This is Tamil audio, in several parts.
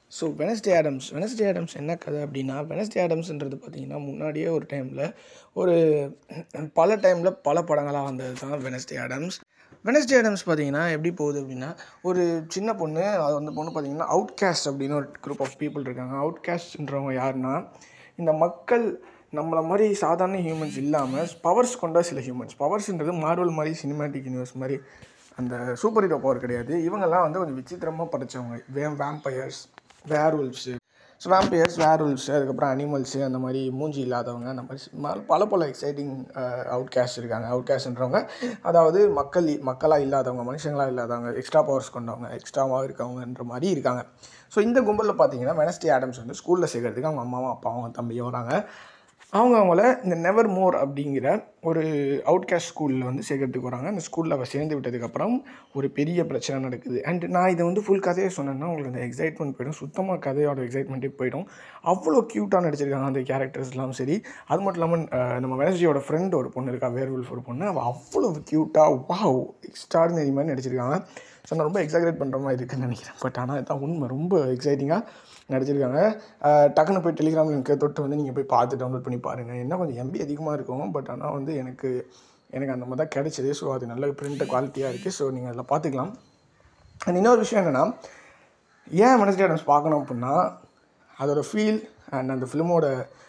so Wednesday Addams Wednesday Addams என்ன கதை அப்படின்னா வெனஸ்டே ஆடம்ஸ்ன்றது பார்த்தீங்கன்னா முன்னாடியே ஒரு டைமில் ஒரு பல டைமில் பல படங்களாக வந்தது தான் வெனஸ்டே ஆடம்ஸ் வெனஸ்டே ஆடம்ஸ் பார்த்தீங்கன்னா எப்படி போகுது அப்படின்னா ஒரு சின்ன பொண்ணு அது அந்த பொண்ணு பார்த்தீங்கன்னா அவுட்காஸ்ட் அப்படின்னு ஒரு குரூப் ஆஃப் பீப்புள் இருக்காங்க அவுட்காஸ்ட்ன்றவங்க யாருன்னா இந்த மக்கள் நம்மளை மாதிரி சாதாரண ஹியூமன்ஸ் இல்லாமல் பவர்ஸ் கொண்ட சில ஹியூமன்ஸ் பவர்ஸ்ன்றது மார்வல் மாதிரி சினிமேட்டிக் யூனிவர்ஸ் மாதிரி அந்த சூப்பர் ஹீரோ பவர் கிடையாது இவங்கெல்லாம் வந்து கொஞ்சம் விசித்திரமாக படைச்சவங்க வே vampires werewolves so vampires werewolves அதுக்கப்புறம் அனிமல்ஸு அந்த மாதிரி மூஞ்சி இல்லாதவங்க அந்த மாதிரி ம- பல பல எக்ஸைட்டிங் அவுட்காஸ்ட் இருக்காங்க அவுட்காஸ்ட்ன்றவங்க அதாவது மக்கள் மக்களாக இல்லாதவங்க மனுஷங்களாக இல்லாதவங்க எக்ஸ்ட்ரா பவர்ஸ் கொண்டவங்க எக்ஸ்ட்ராவாக இருக்கவங்கன்ற மாதிரி இருக்காங்க ஸோ இந்த கும்பலில் பார்த்தீங்கன்னா வெனஸ்டே ஆடம்ஸ் வந்து ஸ்கூலில் சேர்க்கறதுக்கு அவங்க அம்மாவும் அப்பாவும் அவங்க தம்பியும் வராங்க அவங்க அவங்கள இந்த நெவர் மோர் அப்படிங்கிற ஒரு அவுட்காஸ்ட் ஸ்கூலில் வந்து சேர்க்கறதுக்கு வராங்க அந்த ஸ்கூலில் அவள் சேர்ந்து விட்டதுக்கப்புறம் ஒரு பெரிய பிரச்சனை நடக்குது அண்ட் நான் இதை வந்து ஃபுல் கதையை சொன்னேன்னா உங்களுக்கு அந்த எக்ஸைட்மெண்ட் போயிடும் சுத்தமாக கதையோட எக்ஸைட்மெண்ட்டே போயிடும் அவ்வளோ க்யூட்டாக நடிச்சிருக்காங்க அந்த கேரக்டர்ஸ்லாம் சரி அது மட்டும் இல்லாமல் அஹ், நம்ம வெனஸ்டியோட ஃப்ரெண்ட் ஒரு பொண்ணு இருக்கா வேர்வல்ஃப் ஒரு பொண்ணு அவள் அவ்வளோ க்யூட்டாக வாவ் எக்ஸ்ட்ராடினரி மாதிரி நடிச்சிருக்காங்க ஸோ நான் ரொம்ப எக்ஸாக்ரேட் பண்ணுற மாதிரி இருக்குன்னு நினைக்கிறேன் பட் ஆனால் இதுதான் உண்மை ரொம்ப எக்ஸைட்டிங்காக நடிச்சிருக்காங்க அஹ் டக்குன்னு போய் டெலிகிராம் லிங்க்கை தொட்டு வந்து நீங்கள் போய் பார்த்து டவுன்லோட் பண்ணி பாருங்கள் என்ன கொஞ்சம் எம்பி அதிகமாக இருக்கும் பட் ஆனால் வந்து எனக்கு எனக்கு அந்த மாதிரி தான் கிடைச்சது ஸோ அது நல்ல பிரிண்ட் குவாலிட்டியாக இருக்குது ஸோ நீங்கள் அதில் பார்த்துக்கலாம் அண்ட் இன்னொரு விஷயம் என்னென்னா ஏன் வெனஸ்டே ஆடம்ஸ் பார்க்கணும் அப்படின்னா அதோட ஃபீல் அண்ட் அந்த ஃபிலிமோட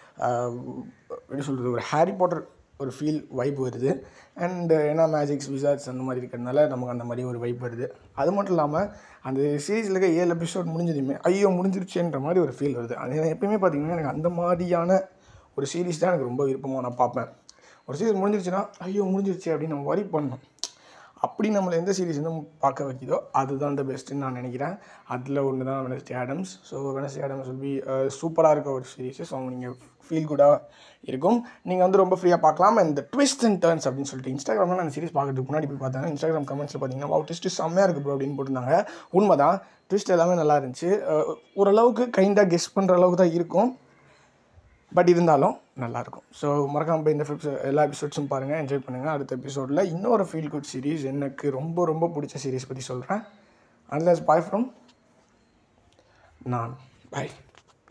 எப்படி சொல்கிறது ஒரு ஹாரி பாட்டர் ஒரு ஃபீல் வைப் வருது அண்ட் ஏன்னா மேஜிக்ஸ் விசார்ட்ஸ் அந்த மாதிரி இருக்கிறதுனால நமக்கு அந்த மாதிரி ஒரு வைப் வருது அது மட்டும் இல்லாமல் அந்த சீரீஸில் இருக்க ஏழு எபிசோட் முடிஞ்சதுமே ஐயோ முடிஞ்சிருச்சேன்ற மாதிரி ஒரு ஃபீல் வருது அது எனக்கு எப்பயுமே பார்த்தீங்கன்னா எனக்கு அந்த மாதிரியான ஒரு சீரீஸ் தான் எனக்கு ரொம்ப விருப்பமாக நான் பார்ப்பேன் ஒரு சீரீஸ் முடிஞ்சிருச்சுன்னா ஐயோ முடிஞ்சிருச்சு அப்படின்னு நம்ம வரி பண்ணணும் அப்படி நம்மளை எந்த சீரிஸ் வந்து பார்க்க வைக்கிதோ அதுதான் த பெஸ்ட்டுன்னு நான் நினைக்கிறேன் அதில் ஒன்று தான் Wednesday Addams so Wednesday Addams will be சூப்பராக இருக்க ஒரு சீரிஸ் ஸோ நீங்கள் ஃபீல் குட்டாக இருக்கும் நீங்கள் வந்து ரொம்ப ஃப்ரீயாக பார்க்கலாம் இந்த ட்விஸ்ட் அண்ட் டர்ன்ஸ் அப்படின்னு சொல்லிட்டு இன்ஸ்டாகிராமில் நான் சீரிஸ் பார்க்கறதுக்கு முன்னாடி போய் பார்த்தேன் இன்ஸ்டாகிராம் கமெண்ட்ஸில் பார்த்தீங்கன்னா wow ட்விஸ்ட் செம்மையாக இருக்குது ப்ரோ அப்படின்னு போட்டிருந்தாங்க உண்மை தான் ட்விஸ்ட் எல்லாமே நல்லா இருந்துச்சு அஹ், ஓரளவுக்கு கைண்டாக கெஸ் பண்ணுற அளவுக்கு தான் இருக்கும் பட் இருந்தாலும் நல்லாயிருக்கும் ஸோ மறக்காம போய் இந்த episodes- எல்லா எபிசோட்ஸும் பாருங்கள் என்ஜாய் பண்ணுங்கள் அடுத்த எபிசோடில் இன்னொரு ஃபீல் குட் சீரிஸ் எனக்கு ரொம்ப ரொம்ப பிடிச்ச சீரிஸ் பற்றி சொல்கிறேன் அன்லஸ் பாய் ஃப்ரம் நான் பாய்